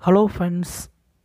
hello friends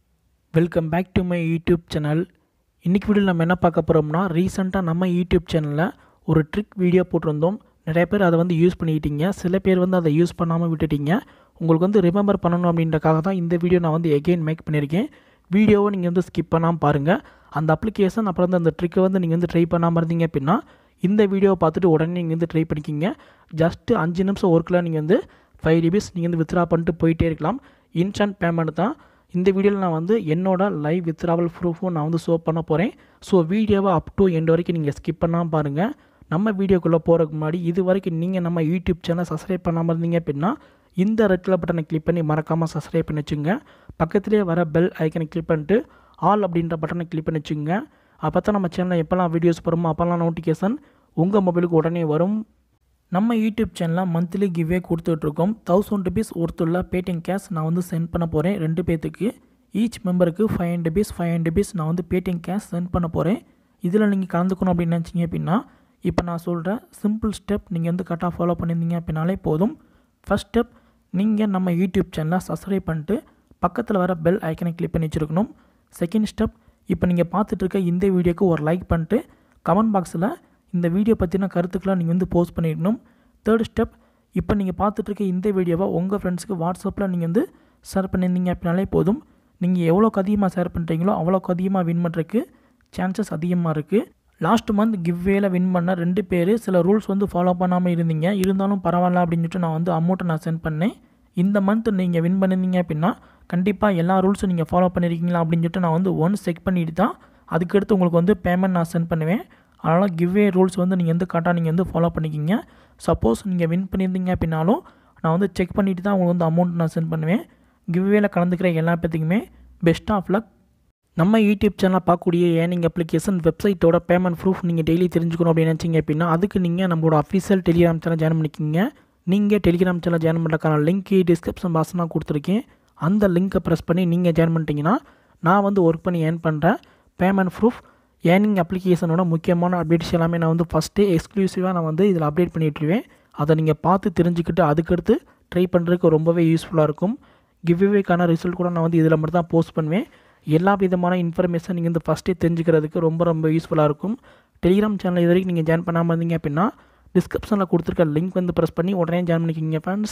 welcome back to my YouTube channel இன்றைக்கி வீடியோவில் நம்ம என்ன பார்க்க போகிறோம்னா ரீசெண்டாக நம்ம யூடியூப் சேனலில் ஒரு ட்ரிக் வீடியோ போட்டிருந்தோம் நிறைய பேர் அதை வந்து யூஸ் பண்ணிக்கிட்டீங்க சில பேர் வந்து அதை யூஸ் பண்ணாமல் விட்டுட்டீங்க உங்களுக்கு வந்து ரிமெம்பர் பண்ணணும் அப்படின்றக்காக தான் இந்த வீடியோ நான் வந்து எகெயின் மேக் பண்ணியிருக்கேன் வீடியோவை நீங்கள் வந்து ஸ்கிப் பண்ணாமல் பாருங்கள் அந்த அப்ளிகேஷன் அப்புறம் வந்து அந்த ட்ரிக்கை வந்து நீங்கள் வந்து ட்ரை பண்ணாமல் இருந்தீங்க அப்படின்னா இந்த வீடியோவை பார்த்துட்டு உடனே நீங்கள் வந்து ட்ரை பண்ணிக்கிங்க ஜஸ்ட்டு அஞ்சு நிமிஷம் ஒர்க்கில் நீங்கள் வந்து ஃபைவ் ருபீஸ் நீங்கள் வந்து வித்ரா பண்ணிட்டு போயிட்டே இருக்கலாம் இன்ஸ்டன்ட் பேமெண்ட் தான் இந்த வீடியோவில் நான் வந்து என்னோட லைவ் வித்ராவல் ப்ரூஃபும் நான் வந்து ஷோ பண்ண போகிறேன் ஸோ வீடியோவை அப் டு எண்ட் வரைக்கும் நீங்கள் ஸ்கிப் பண்ணாமல் பாருங்கள் நம்ம வீடியோக்குள்ளே போகிறதுக்கு முன்னாடி இது வரைக்கும் நீங்கள் நம்ம யூடியூப் சேனல் சப்ஸ்கிரைப் பண்ணாமல் இருந்தீங்க அப்படின்னா இந்த ரெட் கலர் பட்டனை கிளிக் பண்ணி மறக்காமல் சப்ஸ்கிரைப் பண்ணி வச்சுங்க பக்கத்துலேயே வர பெல் ஐக்கனை கிளிக் பண்ணிட்டு ஆல் அப்படின்ற பட்டனை கிளிக் பண்ணி வச்சுங்க அப்போ தான் நம்ம சேனலில் எப்போல்லாம் வீடியோஸ் போகிறோமோ அப்போல்லாம் நோட்டிஃபிகேஷன் உங்கள் மொபைலுக்கு உடனே வரும் நம்ம யூடியூப் சேனலில் மந்த்லி கிவ்வே கொடுத்துட்ருக்கோம் தௌசண்ட் ருபீஸ் ஒருத்துள்ள பேடிஎம் கேஷ் நான் வந்து சென்ட் பண்ண போகிறேன் ரெண்டு பேர்த்துக்கு ஈச் மெம்பருக்கு five hundred rupees five hundred rupees நான் வந்து பேடிஎம் கேஷ் சென்ட் பண்ண போகிறேன் இதில் நீங்கள் கலந்துக்கணும் அப்படின்னு நினச்சிங்க அப்படின்னா இப்போ நான் சொல்கிற சிம்பிள் ஸ்டெப் நீங்கள் வந்து கரெக்டாக ஃபாலோ பண்ணியிருந்தீங்க அப்படின்னாலே போதும் ஃபஸ்ட் ஸ்டெப் நீங்கள் நம்ம யூடியூப் சேனலை சப்ஸ்கிரைப் பண்ணிட்டு பக்கத்தில் வர பெல் ஐக்கனை கிளிக் பண்ணி வச்சுருக்கணும் செகண்ட் ஸ்டெப் இப்போ நீங்கள் பார்த்துட்டு இருக்க இந்த வீடியோக்கு ஒரு லைக் பண்ணிட்டு கமெண்ட் பாக்ஸில் இந்த வீடியோ பற்றின கருத்துக்களை நீங்கள் வந்து போஸ்ட் பண்ணிடணும் தேர்ட் ஸ்டெப் இப்போ நீங்கள் பார்த்துட்டு இருக்க இந்த வீடியோவை உங்கள் ஃப்ரெண்ட்ஸுக்கு வாட்ஸ்அப்பில் நீங்கள் வந்து ஷேர் பண்ணியிருந்தீங்க அப்படின்னாலே போதும் நீங்கள் எவ்வளோக்கு அதிகமாக ஷேர் பண்ணுறீங்களோ அவ்வளோக்கு அதிகமாக வின் பண்ணுறதுக்கு சான்சஸ் அதிகமாக இருக்குது லாஸ்ட் மந்த் கிவ்வேல வின் பண்ண ரெண்டு பேர் சில ரூல்ஸ் வந்து ஃபாலோ பண்ணாமல் இருந்தீங்க இருந்தாலும் பரவாயில்ல அப்படின்னு சொல்லிட்டு நான் வந்து அமௌண்ட்டை நான் சென்ட் பண்ணேன் இந்த மந்த் நீங்கள் வின் பண்ணியிருந்தீங்க அப்படின்னா கண்டிப்பாக எல்லா ரூல்ஸும் நீங்கள் ஃபாலோ பண்ணியிருக்கீங்களா அப்படின்னு சொல்லிட்டு நான் வந்து ஒன்ஸ் செக் பண்ணிட்டு தான் அதுக்கடுத்து உங்களுக்கு வந்து பேமெண்ட் நான் சென்ட் பண்ணுவேன் அதனால் கிவ்வே ரூல்ஸ் வந்து நீங்கள் வந்து கரெக்டாக நீங்கள் வந்து ஃபாலோ பண்ணிக்கிங்க சப்போஸ் நீங்கள் வின் பண்ணியிருந்தீங்க அப்படின்னாலும் நான் வந்து செக் பண்ணிவிட்டு தான் உங்களுக்கு வந்து அமௌண்ட் நான் சென்ட் பண்ணுவேன் கிவ்வேல கலந்துக்கிற எல்லா பேத்துக்குமே பெஸ்ட் ஆஃப் லக் நம்ம யூடியூப் சேனலில் பார்க்கக்கூடிய ஏர்னிங் அப்ளிகேஷன் வெப்சைட்டோட பேமெண்ட் ப்ரூஃப் நீங்கள் டெய்லி தெரிஞ்சுக்கணும் அப்படின்னு நினச்சிங்க அப்படின்னா அதுக்கு நீங்கள் நம்மளோட அஃபீஷியல் டெலிகிராம் சேனல் ஜாயின் பண்ணிக்கிங்க நீங்கள் டெலிகிராம் சேனல் ஜாயின் பண்ணுறதுக்கான லிங்க் டிஸ்கிரிப்ஷன் பாக்ஸ் நான் கொடுத்துருக்கேன் அந்த லிங்க்கை ப்ரெஸ் பண்ணி நீங்கள் ஜாயின் பண்ணிட்டீங்கன்னா நான் வந்து ஒர்க் பண்ணி ஏர்ன் பண்ணுறேன் பேமெண்ட் ப்ரூஃப் ஏர்னிங் அப்ளிகேஷனோட முக்கியமான அப்டேட்ஸ் எல்லாமே நான் வந்து ஃபஸ்ட்டே எக்ஸ்க்ளூசிவாக நான் வந்து இதில் அப்டேட் பண்ணிட்டுருவேன் அதை நீங்கள் பார்த்து தெரிஞ்சுக்கிட்டு அதுக்கடுத்து ட்ரை பண்ணுறதுக்கு ரொம்பவே யூஸ்ஃபுல்லாக இருக்கும் கிவ்வேக்கான ரிசல்ட் கூட நான் வந்து இதில் மட்டும் தான் போஸ்ட் பண்ணுவேன் எல்லா விதமான இன்ஃபர்மேஷன் நீங்கள் வந்து ஃபஸ்ட்டே தெரிஞ்சுக்கிறதுக்கு ரொம்ப ரொம்ப யூஸ்ஃபுல்லாக இருக்கும் டெலிகிராம் சேனல் இது வரைக்கும் நீங்கள் ஜாயின் பண்ணாமல் இருந்தீங்க அப்படின்னா டிஸ்கிரிப்ஷனில் கொடுத்துருக்க லிங்க் வந்து ப்ரெஸ் பண்ணி உடனே ஜாயின் பண்ணிக்கிங்க ஃப்ரெண்ட்ஸ்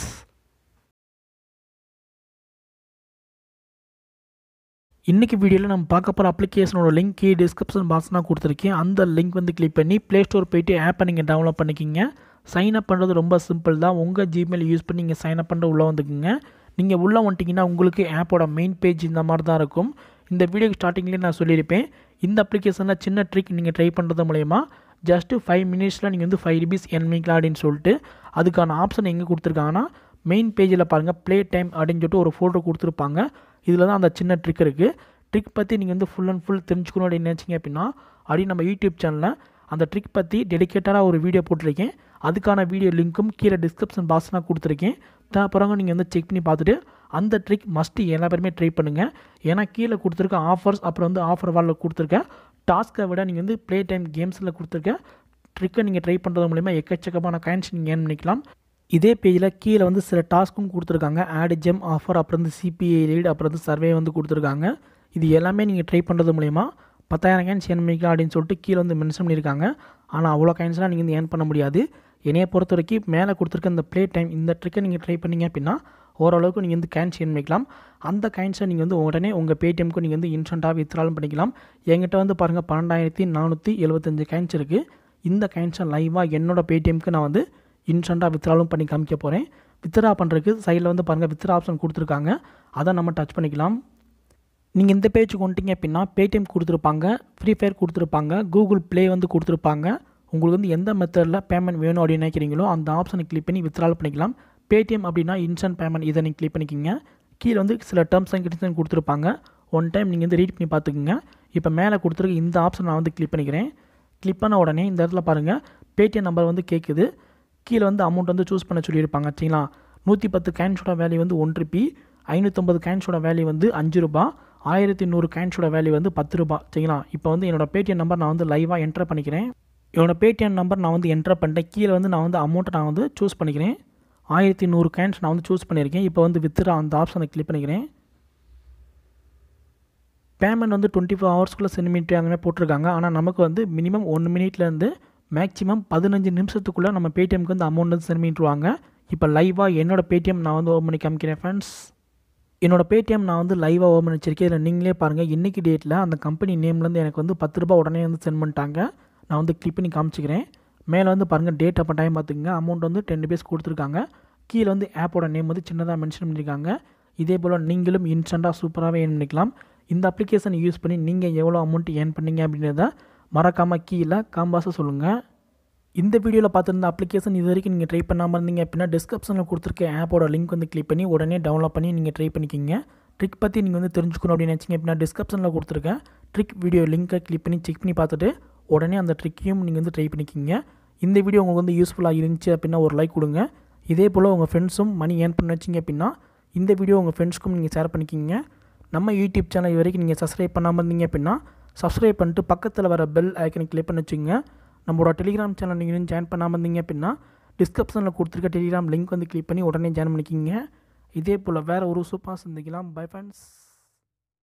இன்றைக்கி வீடியோவில் நம்ம பார்க்க போகிற அப்ளிகேஷனோட லிங்க் டிஸ்கிரிப்ஷன் பாக்ஸ் நான் கொடுத்துருக்கேன் அந்த லிங்க் வந்து கிளிக் பண்ணி ப்ளே ஸ்டோர் போயிட்டு ஆப்பை நீங்கள் டவுன்லோட் பண்ணிக்கிங்க சைன் அப் பண்ணுறது ரொம்ப சிம்பிள் தான் உங்கள் ஜிமெயில் யூஸ் பண்ணி நீங்கள் சைன் அப் பண்ணுற உள்ளே வந்துக்குங்க நீங்கள் உள்ளே வந்துட்டிங்கன்னா உங்களுக்கு ஆப்போட மெயின் பேஜ் இந்த மாதிரி தான் இருக்கும் இந்த வீடியோக்கு ஸ்டார்டிங்லேயே நான் சொல்லியிருப்பேன் இந்த அப்ளிகேஷனில் சின்ன ட்ரிக் நீங்கள் ட்ரை பண்ணுறது மூலயமா ஜஸ்ட்டு ஃபைவ் மினிட்ஸில் நீங்கள் வந்து ஃபைவ் ருபீஸ் என் பண்ணிக்கலாம் அப்படின்னு சொல்லிட்டு அதுக்கான ஆப்ஷன் எங்கே கொடுத்துருக்காங்கன்னா மெயின் பேஜில் பாருங்கள் ப்ளே டைம் அப்படின்னு சொல்லிட்டு ஒரு ஃபோட்டோ கொடுத்துருப்பாங்க இதில் தான் அந்த சின்ன ட்ரிக் இருக்குது ட்ரிக் பற்றி நீங்கள் வந்து ஃபுல் அண்ட் ஃபுல் தெரிஞ்சுக்கணும் அப்படின்னு நினச்சிங்க அப்படின்னா அப்படி நம்ம யூடியூப் சேனலில் அந்த ட்ரிக் பற்றி டெடிக்கேட்டடாக ஒரு வீடியோ போட்டிருக்கேன் அதுக்கான வீடியோ லிங்க்கும் கீழே டிஸ்கிரிப்ஷன் பாக்ஸ் நான் கொடுத்துருக்கேன் அப்புறம் நீங்கள் வந்து செக் பண்ணி பார்த்துட்டு அந்த ட்ரிக் மஸ்ட்டு எல்லா பேருமே ட்ரை பண்ணுங்கள் ஏன்னா கீழே கொடுத்துருக்க ஆஃபர்ஸ் அப்புறம் வந்து ஆஃபர் வாலில் கொடுத்துருக்க டாஸ்க்கை விட நீங்கள் வந்து ப்ளே டைம் கேம்ஸில் கொடுத்துருக்க ட்ரிக்கை நீங்கள் ட்ரை பண்ணுறது மூலிமா எக்கச்சக்கமான காயின்ஸ் நீங்கள் ஏர்ன் பண்ணிக்கலாம் இதே பேஜில் கீழே வந்து சில டாஸ்க்கும் கொடுத்துருக்காங்க ஆட் ஜெம் ஆஃபர் அப்புறம் வந்து சிபிஐ லீட் அப்புறம் வந்து சர்வே வந்து கொடுத்துருக்காங்க இது எல்லாமே நீங்கள் ட்ரை பண்ணுறது மூலிமா பத்தாயிரம் காயின்ஸ் ஏர்ன் பண்ணிக்கலாம் அப்படின்னு சொல்லிட்டு கீழே வந்து மென்ஷன் பண்ணியிருக்காங்க ஆனால் அவ்வளோ காயின்ஸ்லாம் நீங்கள் வந்து ஏர்ன் பண்ண முடியாது என்னையை பொறுத்த வரைக்கும் மேலே கொடுத்துருக்க இந்த ப்ளே டைம் இந்த ட்ரிக்கை நீங்கள் ட்ரை பண்ணீங்க அப்படின்னா ஓரளவுக்கு நீங்கள் வந்து காயின்ஸ் ஏர்ன் பண்ணிக்கலாம் அந்த காயின்ஸை நீங்கள் வந்து உடனே உங்கள் பேடிஎம்க்கு நீங்கள் வந்து இன்ஸ்டண்ட்டாக வித்ராலும் பண்ணிக்கலாம் என்கிட்ட வந்து பாருங்கள் பன்னெண்டாயிரத்தி நானூற்றி எழுபத்தஞ்சு காயின்ஸ் இருக்குது இந்த காயின்ஸை லைவாக என்னோட பேடிஎம்க்கு நான் வந்து இன்ஸ்டண்ட்டாக வித்ராலும் பண்ணி காமிக்க போகிறேன் வித்ரா பண்ணுறதுக்கு சைடில் வந்து பாருங்கள் வித்ரா ஆப்ஷன் கொடுத்துருக்காங்க அதை நம்ம டச் பண்ணிக்கலாம் நீங்கள் இந்த பேஜுக்கு வந்துட்டீங்க அப்படின்னா பேடிஎம் கொடுத்துருப்பாங்க ஃப்ரீ ஃபயர் கொடுத்துருப்பாங்க கூகுள் ப்ளே வந்து கொடுத்துருப்பாங்க உங்களுக்கு வந்து எந்த மெத்தடில் பேமெண்ட் வேணும் அப்படின்னு நினைக்கிறீங்களோ அந்த ஆப்ஷனை கிளிக் பண்ணி வித்ரால் பண்ணிக்கலாம் பேடிஎம் அப்படின்னா இன்ஸ்டன்ட் பேமெண்ட் இதை நீங்கள் கிளிக் பண்ணிக்கிங்க கீழே வந்து சில டேர்ம்ஸ் அண்ட் கண்டிஷன் கொடுத்துருப்பாங்க ஒன் டைம் நீங்கள் வந்து ரீட் பண்ணி பார்த்துக்குங்க இப்போ மேலே கொடுத்துருக்க இந்த ஆப்ஷன் நான் வந்து கிளிக் பண்ணிக்கிறேன் கிளிக் பண்ண உடனே இந்த இடத்துல பாருங்கள் பேடிஎம் நம்பர் வந்து கேட்குது கீழே வந்து அமௌண்ட் வந்து சூஸ் பண்ண சொல்லியிருப்பாங்க சரிங்களா நூற்றி பத்து கேன்ஸோட வேல்யூ வந்து ஒன் ருபி ஐநூற்றம்பது கேன்ஸோட வேல்யூ வந்து அஞ்சு ரூபா ஆயிரத்தி நூறு கேன்ஸோட வேல்யூ வந்து பத்து ரூபா சரிங்களா இப்போ வந்து என்னோடய பேடிஎம் நம்பர் நான் வந்து லைவாக என்டர் பண்ணிக்கிறேன் என்னோடய பேடிஎம் நம்பர் நான் வந்து என்டர் பண்ணிட்டேன் கீழே வந்து நான் வந்து அமௌண்ட்டை நான் வந்து சூஸ் பண்ணிக்கிறேன் ஆயிரத்தி நூறு கேன்ஸ் நான் வந்து சூஸ் பண்ணியிருக்கேன் இப்போ வந்து வித்ரா அந்த ஆப்ஷனை கிளிக் பண்ணிக்கிறேன் பேமெண்ட் வந்து டுவெண்ட்டி ஃபோர் ஹவர்ஸ்க்குள்ளே சென்ட் பண்ணிட்டாங்கன்னு போட்டிருக்காங்க ஆனால் நமக்கு வந்து மினிமம் ஒன் மினிட்லேருந்து மேக்ஸிமம் பதினஞ்சு நிமிஷத்துக்குள்ளே நம்ம பேடிஎம்க்கு வந்து அமௌண்ட் வந்து சென்ட் பண்ணிட்டுருவாங்க இப்போ லைவாக என்னோட பேடிஎம் நான் வந்து ஓப்பன் பண்ணி காமிக்கிறேன் ஃப்ரெண்ட்ஸ் என்னோட பேடிஎம் நான் வந்து லைவாக ஓப்பன் பண்ணி வச்சிருக்கேன் இதில் நீங்களே பாருங்கள் இன்றைக்கி டேட்டில் அந்த கம்பெனி நேம்லேருந்து எனக்கு வந்து பத்து ரூபா உடனே வந்து சென்ட் பண்ணிட்டாங்க நான் வந்து கிளிக் பண்ணி காமிச்சிக்கிறேன் மேலே வந்து பாருங்கள் டேட் அப்போ டைம் பார்த்துங்க அமௌண்ட் வந்து டென் ருபீஸ் கொடுத்துருக்காங்க கீழே வந்து ஆப்போட நேம் வந்து சின்னதாக மென்ஷன் பண்ணியிருக்காங்க இதே போல் நீங்களும் இன்ஸ்டண்ட்டாக சூப்பராகவே ஏர்ன் பண்ணிக்கலாம் இந்த அப்ளிகேஷனை யூஸ் பண்ணி நீங்கள் எவ்வளோ அமௌண்ட் ஏர்ன் பண்ணீங்க அப்படின்றத மறக்காமல் கீழே காம்பாஸை சொல்லுங்கள் இந்த வீடியோவில் பார்த்துருந்த அப்ளிகேஷன் இது வரைக்கும் நீங்கள் ட்ரை பண்ணாமல் இருந்தீங்க அப்படின்னா டிஸ்கிரிப்ஷனில் கொடுத்துருக்க ஆப்போட லிங்க் வந்து கிளிக் பண்ணி உடனே டவுன்லோட் பண்ணி நீங்கள் ட்ரை பண்ணிக்கிங்க ட்ரிக் பற்றி நீங்கள் வந்து தெரிஞ்சுக்கணும் அப்படின்னு நினச்சிங்க அப்படின்னா டிஸ்கிரிப்ஷனில் கொடுத்துருக்கேன் ட்ரிக் வீடியோ லிங்க்கை கிளிக் பண்ணி செக் பண்ணி பார்த்துட்டு உடனே அந்த ட்ரிக்கையும் நீங்கள் வந்து ட்ரை பண்ணிக்கிங்க இந்த வீடியோ உங்களுக்கு வந்து யூஸ்ஃபுல்லாக இருந்துச்சு அப்படின்னா ஒரு லைக் கொடுங்க இதே போல் உங்கள் ஃப்ரெண்ட்ஸும் மணி ஏர்ன் பண்ண வச்சிங்க அப்படின்னா இந்த வீடியோ உங்கள் ஃப்ரெண்ட்ஸ்க்கும் நீங்கள் ஷேர் பண்ணிக்கிங்க நம்ம யூடியூப் சேனல் இது வரைக்கும் நீங்கள் சப்ஸ்கிரைப் பண்ணாமல் இருந்தீங்க அப்படின்னா சப்ஸ்கிரைப் பண்ணிட்டு பக்கத்தில் வர பெல் ஐக்கனை கிளிக் பண்ணி வச்சுங்க நம்மளோட டெலிகிராம் சேனல் நீங்கள் இன்னும் ஜாயின் பண்ணாமல் இருந்தீங்க அப்படின்னா டிஸ்கிரிப்ஷனில் கொடுத்துருக்க டெலிகிராம் லிங்க் வந்து கிளிக் பண்ணி உடனே ஜாயின் பண்ணிக்கிங்க இதே போல் வேறு ஒரு சூப்பராக சந்திக்கலாம் பை ஃப்ரெண்ட்ஸ்